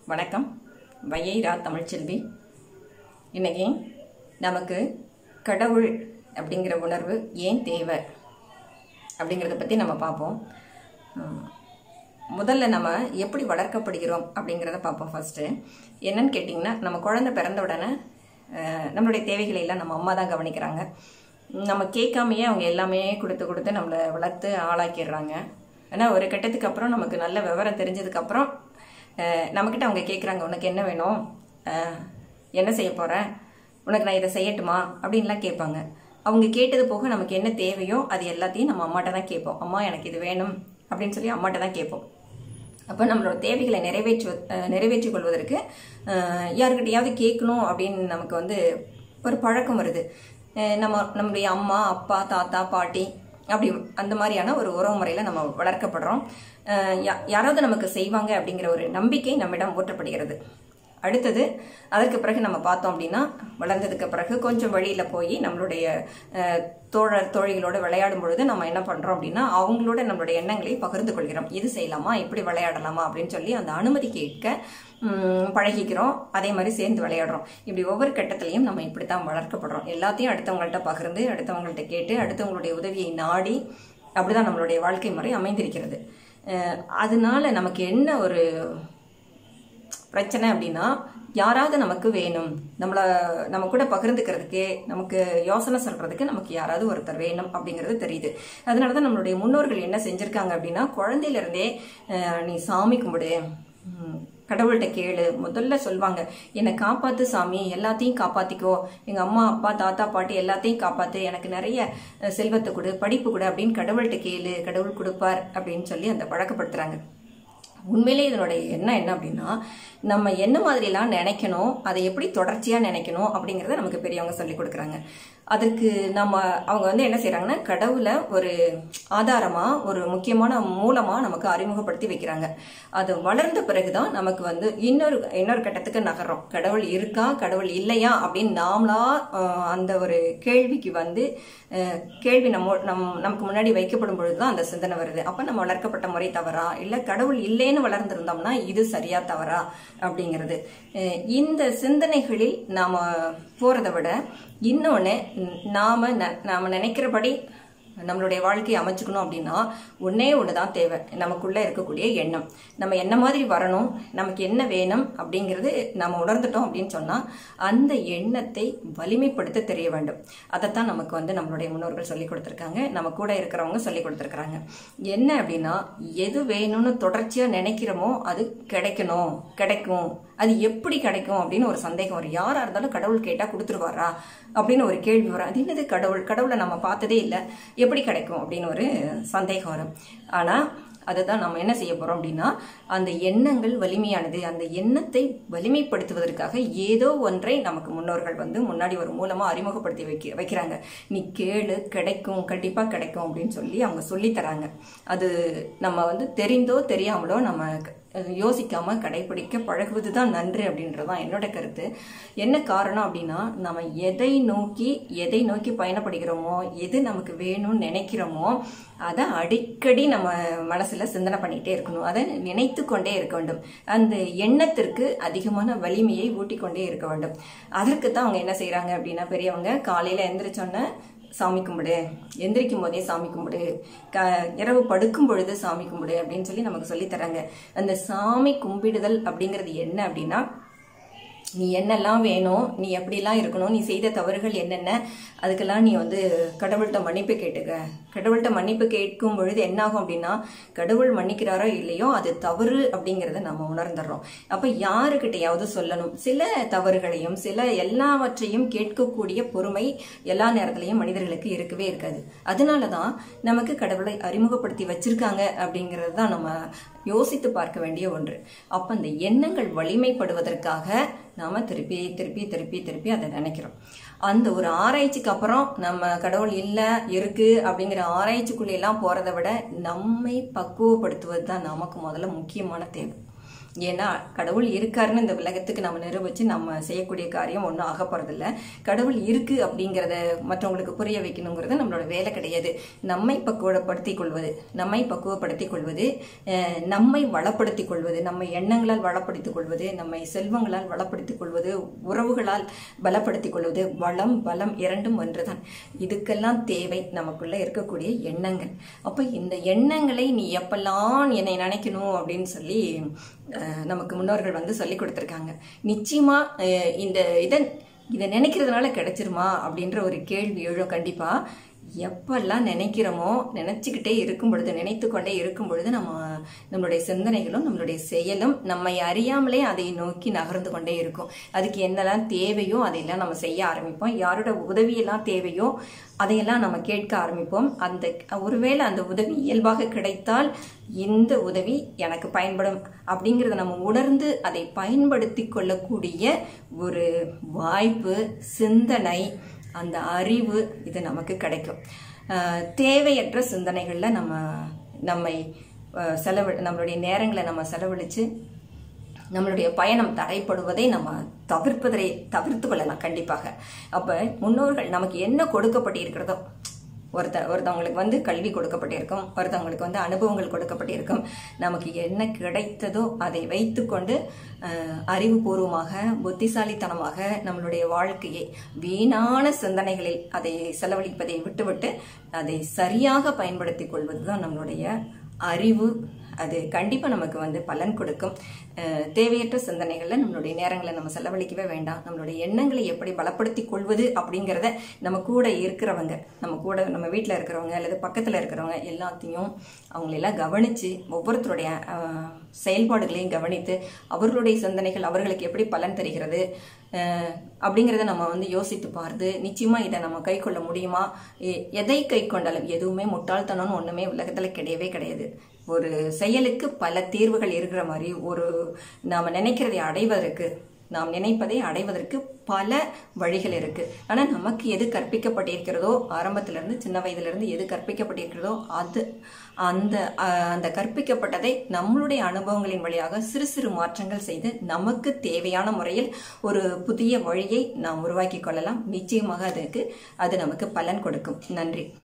வணக்கம் வையை ரா தமிழ்ச்செல்வி இன்னைக்கு நமக்கு கடவுள் அப்படிங்கிற உணர்வு ஏன் தேவை அப்படிங்கிறத பற்றி நம்ம பார்ப்போம் உம், முதல்ல நம்ம எப்படி வளர்க்கப்படுகிறோம் அப்படிங்கிறத பார்ப்போம் ஃபர்ஸ்ட்டு என்னன்னு கேட்டிங்கன்னா நம்ம குழந்தை பிறந்த உடனே அஹ், நம்மளுடைய தேவைகளை எல்லாம் நம்ம அம்மா தான் கவனிக்கிறாங்க நம்ம கேட்காமையே அவங்க எல்லாமே கொடுத்து கொடுத்து நம்மளை வளர்த்து ஆளாக்கிடுறாங்க ஆனால் ஒரு கட்டத்துக்கு அப்புறம் நமக்கு நல்ல விவரம் தெரிஞ்சதுக்கப்புறம் நம்மக்கிட்ட அவங்க கேட்குறாங்க உனக்கு என்ன வேணும் அஹ், என்ன செய்ய போகிற உனக்கு நான் இதை செய்யட்டுமா அப்படின்லாம் கேட்பாங்க அவங்க கேட்டது போக நமக்கு என்ன தேவையோ அது எல்லாத்தையும் நம்ம அம்மாட்ட தான் கேட்போம் அம்மா எனக்கு இது வேணும் அப்படின்னு சொல்லி அம்மாட்ட தான் கேட்போம் அப்போ நம்மளோட தேவைகளை நிறைவேற்று நிறைவேற்றிக் கொள்வதற்கு அஹ், யாருக்கிட்டையாவது கேட்கணும் அப்படின்னு நமக்கு வந்து ஒரு பழக்கம் வருது அஹ், நம்ம நம்முடைய அம்மா அப்பா தாத்தா பாட்டி அப்படி அந்த மாதிரியான ஒரு உறவு முறையில் நம்ம வளர்க்கப்படுறோம் அஹ், யா- யாராவது நமக்கு செய்வாங்க அப்படிங்கிற ஒரு நம்பிக்கை நம்மிடம் ஊற்றப்படுகிறது அடுத்தது அதற்கு பிறகு நம்ம பார்த்தோம் அப்படின்னா வளர்ந்ததுக்கு பிறகு கொஞ்சம் வழியில் போய் நம்மளுடைய அஹ், தோழர் தோழிகளோடு விளையாடும் பொழுது நம்ம என்ன பண்ணுறோம் அப்படின்னா அவங்களோட நம்மளுடைய எண்ணங்களை பகிர்ந்து கொள்கிறோம் இது செய்யலாமா இப்படி விளையாடலாமா அப்படின்னு சொல்லி அந்த அனுமதி கேட்க ம், பழகிக்கிறோம் அதே மாதிரி சேர்ந்து விளையாடுறோம் இப்படி ஒவ்வொரு கட்டத்திலையும் நம்ம இப்படி தான் வளர்க்கப்படுறோம் எல்லாத்தையும் அடுத்தவங்கள்ட்ட பகிர்ந்து அடுத்தவங்கள்ட்ட கேட்டு அடுத்தவங்களுடைய உதவியை நாடி அப்படிதான் நம்மளுடைய வாழ்க்கை முறை அமைந்திருக்கிறது அஹ், அதனால நமக்கு என்ன ஒரு பிரச்சனை அப்படின்னா யாராவது நமக்கு வேணும் நம்மள நம்ம கூட பகிர்ந்துக்கிறதுக்கு நமக்கு யோசனை சொல்றதுக்கு நமக்கு யாராவது ஒருத்தர் வேணும் அப்படிங்கிறது தெரியுது அதனால தான் நம்மளுடைய முன்னோர்கள் என்ன செஞ்சிருக்காங்க அப்படின்னா குழந்தையில இருந்தே அஹ், நீ சாமி கும்பிடு ம், கடவுள்கிட்ட கேளு முதல்ல சொல்லுவாங்க என்னை காப்பாத்து சாமி எல்லாத்தையும் காப்பாத்திக்கோ எங்க அம்மா அப்பா தாத்தா பாட்டி எல்லாத்தையும் காப்பாத்து எனக்கு நிறைய அஹ், செல்வத்தை கொடு படிப்பு கொடு அப்படின்னு கடவுள்கிட்ட கேளு கடவுள் கொடுப்பார் அப்படின்னு சொல்லி அந்த பழக்கப்படுத்துறாங்க உண்மையிலே இதனுடைய எண்ணம் என்ன அப்படின்னா நம்ம என்ன மாதிரிலாம் நினைக்கணும் அதை எப்படி தொடர்ச்சியாக நினைக்கணும் அப்படிங்கிறத நமக்கு பெரியவங்க சொல்லி கொடுக்குறாங்க அதற்கு நம்ம அவங்க வந்து என்ன செய்றாங்கன்னா கடவுளை ஒரு ஆதாரமாக ஒரு முக்கியமான மூலமாக நமக்கு அறிமுகப்படுத்தி வைக்கிறாங்க அது வளர்ந்த பிறகுதான் நமக்கு வந்து இன்னொரு இன்னொரு கட்டத்துக்கு நகர்றோம் கடவுள் இருக்கா கடவுள் இல்லையா அப்படின்னு நாமளா அஹ், அந்த ஒரு கேள்விக்கு வந்து அஹ், கேள்வி நம்ம நம் நமக்கு முன்னாடி வைக்கப்படும் பொழுது தான் அந்த சிந்தனை வருது அப்போ நம்ம வளர்க்கப்பட்ட முறை தவறா இல்லை கடவுள் இல்லைன்னு வளர்ந்துருந்தோம்னா இது சரியா தவறா அப்படிங்கிறது அஹ், இந்த சிந்தனைகளில் நாம போறதை விட இன்னொன்று நாம ந- நாம நினைக்கிறபடி நம்மளுடைய வாழ்க்கையை அமைச்சுக்கணும் அப்படின்னா ஒன்னே ஒன்று தான் தேவை நமக்குள்ள இருக்கக்கூடிய எண்ணம் நம்ம என்ன மாதிரி வரணும் நமக்கு என்ன வேணும் அப்படிங்கிறது நம்ம உணர்ந்துட்டோம் அப்படின்னு சொன்னா அந்த எண்ணத்தை வலிமைப்படுத்த தெரிய வேண்டும் அதைத்தான் நமக்கு வந்து நம்மளுடைய முன்னோர்கள் சொல்லி கொடுத்துருக்காங்க நம்ம கூட இருக்கிறவங்க சொல்லி கொடுத்துருக்காங்க என்ன அப்படின்னா எது வேணும்னு தொடர்ச்சியா நினைக்கிறோமோ அது கிடைக்கணும் கிடைக்கும் அது எப்படி கிடைக்கும் அப்படின்னு ஒரு சந்தேகம் வரும் யாரா இருந்தாலும் கடவுள் கேட்டா கொடுத்துருவாரா அப்படின்னு ஒரு கேள்வி வரும் அது என்னது கடவுள் கடவுளை நம்ம பார்த்ததே இல்லை எப்படி கிடைக்கும் அப்படின்னு ஒரு சந்தேகம் வரும் ஆனா அதுதான் நம்ம என்ன செய்ய போறோம் அப்படின்னா அந்த எண்ணங்கள் வலிமையானது அந்த எண்ணத்தை வலிமைப்படுத்துவதற்காக ஏதோ ஒன்றை நமக்கு முன்னோர்கள் வந்து முன்னாடி ஒரு மூலமா அறிமுகப்படுத்தி வைக்க வைக்கிறாங்க நீ கேளு கிடைக்கும் கண்டிப்பா கிடைக்கும் அப்படின்னு சொல்லி அவங்க சொல்லி தராங்க அது நம்ம வந்து தெரிந்தோ தெரியாமலோ நம்ம அஹ், யோசிக்காம கடைபிடிக்க பழகுவது தான் நன்று அப்படின்றதுதான் என்னோட கருத்து என்ன காரணம் அப்படின்னா நம்ம எதை நோக்கி எதை நோக்கி பயணப்படுகிறோமோ எது நமக்கு வேணும்னு நினைக்கிறோமோ அதை அடிக்கடி நம்ம மனசுல சிந்தனை பண்ணிட்டே இருக்கணும் அதை நினைத்து கொண்டே இருக்க வேண்டும் அந்த எண்ணத்திற்கு அதிகமான வலிமையை ஊட்டிக் கொண்டே இருக்க வேண்டும் அதற்கு தான் அவங்க என்ன செய்றாங்க அப்படின்னா பெரியவங்க காலையில எந்திரிச்சோன்னே சாமி கும்பிடு எந்திரிக்கும் போதே சாமி கும்பிடு க இரவு படுக்கும் பொழுது சாமி கும்பிடு அப்படின்னு சொல்லி நமக்கு சொல்லித் தராங்க அந்த சாமி கும்பிடுதல் அப்படிங்கிறது என்ன அப்படின்னா நீ என்னெல்லாம் வேணும் நீ எப்படிலாம் இருக்கணும் நீ செய்த தவறுகள் என்னென்ன அதுக்கெல்லாம் நீ வந்து கடவுள்கிட்ட மன்னிப்பு கேட்டுக்க கடவுள்கிட்ட மன்னிப்பு கேட்கும் பொழுது என்னாகும் அப்படின்னா கடவுள் மன்னிக்கிறாரோ இல்லையோ அது தவறு அப்படிங்கிறத நம்ம உணர்ந்துடுறோம் அப்ப யாருக்கிட்டையாவது சொல்லணும் சில தவறுகளையும் சில எல்லாவற்றையும் கேட்கக்கூடிய பொறுமை எல்லா நேரத்திலையும் மனிதர்களுக்கு இருக்கவே இருக்காது அதனால தான் நமக்கு கடவுளை அறிமுகப்படுத்தி வச்சிருக்காங்க அப்படிங்கிறது தான் நம்ம யோசித்து பார்க்க வேண்டிய ஒன்று அப்ப அந்த எண்ணங்கள் வலிமைப்படுவதற்காக நாம திருப்பி திருப்பி திருப்பி திருப்பி அதை நினைக்கிறோம் அந்த ஒரு ஆராய்ச்சிக்கு அப்புறம் நம்ம கடவுள் இல்ல இருக்கு அப்படிங்கிற ஆராய்ச்சிக்குள்ள எல்லாம் போறதை விட நம்மை பக்குவப்படுத்துவது தான் நமக்கு முதல்ல முக்கியமான தேவை ஏன்னா கடவுள் இருக்காருன்னு இந்த உலகத்துக்கு நம்ம நிரூபிச்சு நம்ம செய்யக்கூடிய காரியம் ஒன்றும் ஆக போறதில்ல கடவுள் இருக்கு அப்படிங்கிறத மற்றவங்களுக்கு புரிய வைக்கணுங்கிறது நம்மளோட வேலை கிடையாது நம்மை பக்குவப்படுத்திக் கொள்வது நம்மை பக்குவப்படுத்திக் கொள்வது அஹ், நம்மை வளப்படுத்திக் கொள்வது நம்ம எண்ணங்களால் வளப்படுத்திக் கொள்வது நம்மை செல்வங்களால் வளப்படுத்திக் கொள்வது உறவுகளால் பலப்படுத்திக் கொள்வது வளம் பலம் இரண்டும் ஒன்றுதான் இதுக்கெல்லாம் தேவை நமக்குள்ள இருக்கக்கூடிய எண்ணங்கள் அப்ப இந்த எண்ணங்களை நீ எப்பெல்லாம் என்னை நினைக்கணும் அப்படின்னு சொல்லி அஹ், நமக்கு முன்னோர்கள் வந்து சொல்லி கொடுத்துருக்காங்க நிச்சயமா அஹ், இந்த இதை இதை நினைக்கிறதுனால கிடைச்சிருமா அப்படின்ற ஒரு கேள்வி எழும் கண்டிப்பா எப்பெல்லாம் நினைக்கிறோமோ நினைச்சுக்கிட்டே இருக்கும் பொழுது நினைத்து கொண்டே இருக்கும் பொழுது நம்ம நம்மளுடைய சிந்தனைகளும் நம்மளுடைய செயலும் நம்மை அறியாமலே அதை நோக்கி நகர்ந்து கொண்டே இருக்கும் அதுக்கு என்னெல்லாம் தேவையோ அதையெல்லாம் நம்ம செய்ய ஆரம்பிப்போம் யாரோட உதவியெல்லாம் தேவையோ அதையெல்லாம் நம்ம கேட்க ஆரம்பிப்போம் அந்த ஒருவேளை அந்த உதவி இயல்பாக கிடைத்தால் இந்த உதவி எனக்கு பயன்படும் அப்படிங்கிறத நம்ம உணர்ந்து அதை பயன்படுத்தி கொள்ளக்கூடிய ஒரு வாய்ப்பு சிந்தனை அந்த அறிவு இது நமக்கு கிடைக்கும் அஹ் தேவையற்ற சிந்தனைகளில் நம்ம நம்மை அஹ், செலவு நம்மளுடைய நேரங்களை நம்ம செலவழித்து நம்மளுடைய பயணம் தடைப்படுவதை நம்ம தவிர்ப்பதை தவிர்த்து கொள்ளலாம் கண்டிப்பாக அப்போ முன்னோர்கள் நமக்கு என்ன கொடுக்கப்பட்டிருக்கிறதோ ஒருத்த ஒருத்தவங்களுக்கு வந்து கல்வி கொடுக்கப்பட்டிருக்கும் ஒருத்தவங்களுக்கு வந்து அனுபவங்கள் கொடுக்கப்பட்டிருக்கும் நமக்கு என்ன கிடைத்ததோ அதை வைத்துக்கொண்டு அஹ், அறிவுபூர்வமாக புத்திசாலித்தனமாக நம்மளுடைய வாழ்க்கையை வீணான சிந்தனைகளில் அதை செலவழிப்பதை விட்டுவிட்டு அதை சரியாக பயன்படுத்திக் கொள்வதுதான் நம்மளுடைய அறிவு அது கண்டிப்பாக நமக்கு வந்து பலன் கொடுக்கும் அஹ், தேவையற்ற சிந்தனைகளில் நம்மளுடைய நேரங்களை நம்ம செலவழிக்கவே வேண்டாம் நம்மளுடைய எண்ணங்களை எப்படி பலப்படுத்தி கொள்வது அப்படிங்கிறத நம்ம கூட இருக்கிறவங்க நம்ம கூட நம்ம வீட்டில் இருக்கிறவங்க அல்லது பக்கத்தில் இருக்கிறவங்க எல்லாத்தையும் அவங்களெல்லாம் கவனித்து ஒவ்வொருத்தருடைய அஹ், செயல்பாடுகளையும் கவனித்து அவர்களுடைய சிந்தனைகள் அவர்களுக்கு எப்படி பலன் தருகிறது அஹ், அப்படிங்கிறத நம்ம வந்து யோசித்து பார்த்து நிச்சயமா இதை நம்ம கை கொள்ள முடியுமா எ- எதை கை கொண்டாலும் எதுவுமே முட்டாள்தனம்னு ஒண்ணுமே உலகத்துல கிடையவே கிடையாது ஒரு செயலுக்கு பல தீர்வுகள் இருக்கிற மாதிரி ஒரு நாம நினைக்கிறதை அடைவதற்கு நாம் நினைப்பதை அடைவதற்கு பல வழிகள் இருக்கு ஆனா நமக்கு எது கற்பிக்கப்பட்டிருக்கிறதோ ஆரம்பத்துல இருந்து சின்ன வயதுல இருந்து எது கற்பிக்கப்பட்டிருக்கிறதோ அது அந்த அஹ், அந்த கற்பிக்கப்பட்டதை நம்மளுடைய அனுபவங்களின் வழியாக சிறு சிறு மாற்றங்கள் செய்து நமக்கு தேவையான முறையில் ஒரு புதிய வழியை நாம் உருவாக்கி கொள்ளலாம் நிச்சயமாக அதுக்கு அது நமக்கு பலன் கொடுக்கும் நன்றி